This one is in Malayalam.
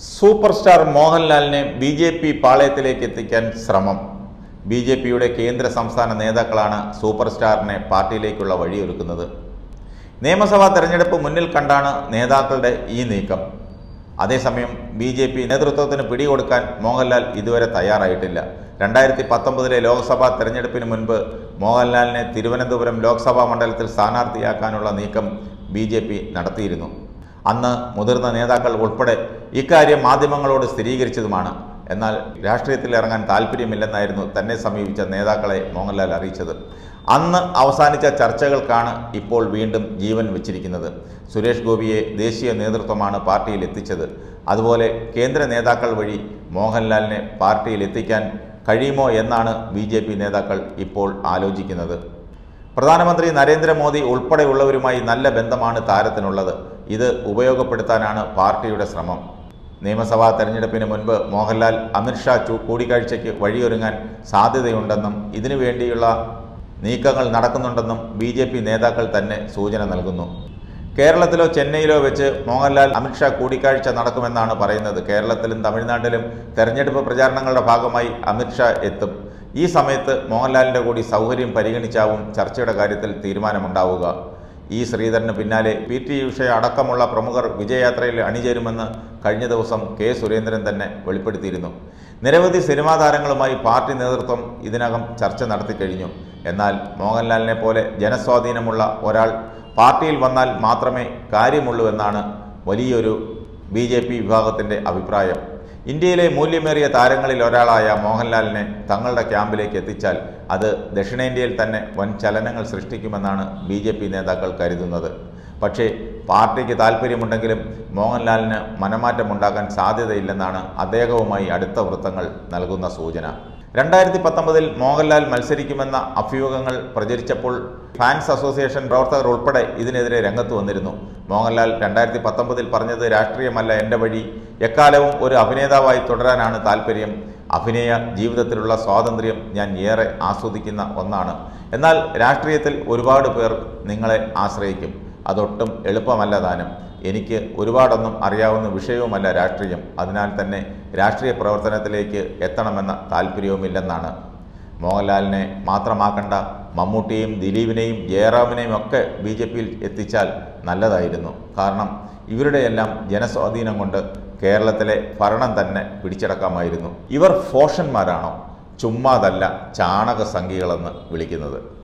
സൂപ്പർ സ്റ്റാർ മോഹൻലാലിനെ ബി ജെ പി പാളയത്തിലേക്ക് എത്തിക്കാൻ ശ്രമം ബി ജെ പിയുടെ കേന്ദ്ര സംസ്ഥാന നേതാക്കളാണ് സൂപ്പർ സ്റ്റാറിനെ പാർട്ടിയിലേക്കുള്ള വഴിയൊരുക്കുന്നത് നിയമസഭാ തെരഞ്ഞെടുപ്പ് മുന്നിൽ കണ്ടാണ് നേതാക്കളുടെ ഈ നീക്കം അതേസമയം ബി ജെ പി നേതൃത്വത്തിന് പിടികൊടുക്കാൻ മോഹൻലാൽ ഇതുവരെ തയ്യാറായിട്ടില്ല രണ്ടായിരത്തി പത്തൊമ്പതിലെ ലോക്സഭാ തെരഞ്ഞെടുപ്പിന് മുൻപ് മോഹൻലാലിനെ തിരുവനന്തപുരം ലോക്സഭാ മണ്ഡലത്തിൽ സ്ഥാനാർത്ഥിയാക്കാനുള്ള നീക്കം ബി ജെ പി നടത്തിയിരുന്നു അന്ന് മുതിർന്ന നേതാക്കൾ ഉൾപ്പെടെ ഇക്കാര്യം മാധ്യമങ്ങളോട് സ്ഥിരീകരിച്ചതുമാണ് എന്നാൽ രാഷ്ട്രീയത്തിൽ ഇറങ്ങാൻ താല്പര്യമില്ലെന്നായിരുന്നു തന്നെ സമീപിച്ച നേതാക്കളെ മോഹൻലാൽ അറിയിച്ചത് അന്ന് അവസാനിച്ച ചർച്ചകൾക്കാണ് ഇപ്പോൾ വീണ്ടും ജീവൻ വെച്ചിരിക്കുന്നത് സുരേഷ് ഗോപിയെ ദേശീയ നേതൃത്വമാണ് പാർട്ടിയിൽ എത്തിച്ചത് അതുപോലെ കേന്ദ്ര നേതാക്കൾ വഴി മോഹൻലാലിനെ പാർട്ടിയിൽ എത്തിക്കാൻ കഴിയുമോ എന്നാണ് ബി നേതാക്കൾ ഇപ്പോൾ ആലോചിക്കുന്നത് പ്രധാനമന്ത്രി നരേന്ദ്രമോദി ഉൾപ്പെടെയുള്ളവരുമായി നല്ല ബന്ധമാണ് താരത്തിനുള്ളത് ഇത് ഉപയോഗപ്പെടുത്താനാണ് പാർട്ടിയുടെ ശ്രമം നിയമസഭാ തെരഞ്ഞെടുപ്പിന് മുൻപ് മോഹൻലാൽ അമിത്ഷാ ചു കൂടിക്കാഴ്ചയ്ക്ക് വഴിയൊരുങ്ങാൻ സാധ്യതയുണ്ടെന്നും ഇതിനു വേണ്ടിയുള്ള നീക്കങ്ങൾ നടക്കുന്നുണ്ടെന്നും ബി ജെ പി നേതാക്കൾ തന്നെ സൂചന നൽകുന്നു കേരളത്തിലോ ചെന്നൈയിലോ വെച്ച് മോഹൻലാൽ അമിത്ഷാ കൂടിക്കാഴ്ച നടക്കുമെന്നാണ് പറയുന്നത് കേരളത്തിലും തമിഴ്നാട്ടിലും തെരഞ്ഞെടുപ്പ് പ്രചാരണങ്ങളുടെ ഭാഗമായി അമിത്ഷാ എത്തും ഈ സമയത്ത് മോഹൻലാലിൻ്റെ കൂടി സൗകര്യം പരിഗണിച്ചാവും ചർച്ചയുടെ കാര്യത്തിൽ തീരുമാനമുണ്ടാവുക ഈ ശ്രീധരന് പിന്നാലെ പി ടി ഉഷ അടക്കമുള്ള പ്രമുഖർ വിജയയാത്രയിൽ അണിചേരുമെന്ന് കഴിഞ്ഞ ദിവസം കെ സുരേന്ദ്രൻ തന്നെ വെളിപ്പെടുത്തിയിരുന്നു നിരവധി സിനിമാ താരങ്ങളുമായി പാർട്ടി നേതൃത്വം ഇതിനകം ചർച്ച നടത്തിക്കഴിഞ്ഞു എന്നാൽ മോഹൻലാലിനെ പോലെ ജനസ്വാധീനമുള്ള ഒരാൾ പാർട്ടിയിൽ വന്നാൽ മാത്രമേ കാര്യമുള്ളൂ എന്നാണ് വലിയൊരു ബി ജെ പി വിഭാഗത്തിൻ്റെ അഭിപ്രായം ഇന്ത്യയിലെ മൂല്യമേറിയ താരങ്ങളിൽ ഒരാളായ മോഹൻലാലിനെ തങ്ങളുടെ ക്യാമ്പിലേക്ക് എത്തിച്ചാൽ അത് ദക്ഷിണേന്ത്യയിൽ തന്നെ വൻ ചലനങ്ങൾ സൃഷ്ടിക്കുമെന്നാണ് ബി ജെ പി നേതാക്കൾ കരുതുന്നത് പക്ഷേ പാർട്ടിക്ക് താല്പര്യമുണ്ടെങ്കിലും മോഹൻലാലിന് മനമാറ്റമുണ്ടാകാൻ സാധ്യതയില്ലെന്നാണ് അദ്ദേഹവുമായി അടുത്ത വൃത്തങ്ങൾ നൽകുന്ന സൂചന രണ്ടായിരത്തി പത്തൊമ്പതിൽ മോഹൻലാൽ മത്സരിക്കുമെന്ന അഭ്യൂഹങ്ങൾ പ്രചരിച്ചപ്പോൾ ഫാൻസ് അസോസിയേഷൻ പ്രവർത്തകർ ഉൾപ്പെടെ ഇതിനെതിരെ രംഗത്ത് വന്നിരുന്നു മോഹൻലാൽ രണ്ടായിരത്തി പത്തൊമ്പതിൽ പറഞ്ഞത് രാഷ്ട്രീയമല്ല എൻ്റെ വഴി എക്കാലവും ഒരു അഭിനേതാവായി തുടരാനാണ് താല്പര്യം അഭിനയ ജീവിതത്തിലുള്ള സ്വാതന്ത്ര്യം ഞാൻ ഏറെ ആസ്വദിക്കുന്ന ഒന്നാണ് എന്നാൽ രാഷ്ട്രീയത്തിൽ ഒരുപാട് പേർ നിങ്ങളെ ആശ്രയിക്കും അതൊട്ടും എളുപ്പമല്ല താനും എനിക്ക് ഒരുപാടൊന്നും അറിയാവുന്ന വിഷയവുമല്ല രാഷ്ട്രീയം അതിനാൽ തന്നെ രാഷ്ട്രീയ പ്രവർത്തനത്തിലേക്ക് എത്തണമെന്ന താല്പര്യവുമില്ലെന്നാണ് മോഹൻലാലിനെ മാത്രമാക്കണ്ട മമ്മൂട്ടിയെയും ദിലീപിനെയും ജയറാമിനെയും ഒക്കെ ബി ജെ പിയിൽ എത്തിച്ചാൽ നല്ലതായിരുന്നു കാരണം ഇവരുടെയെല്ലാം ജനസ്വാധീനം കൊണ്ട് കേരളത്തിലെ ഭരണം തന്നെ പിടിച്ചടക്കാമായിരുന്നു ഇവർ ഫോഷന്മാരാണോ ചുമ്മാതല്ല ചാണക സംഖ്യകളെന്ന് വിളിക്കുന്നത്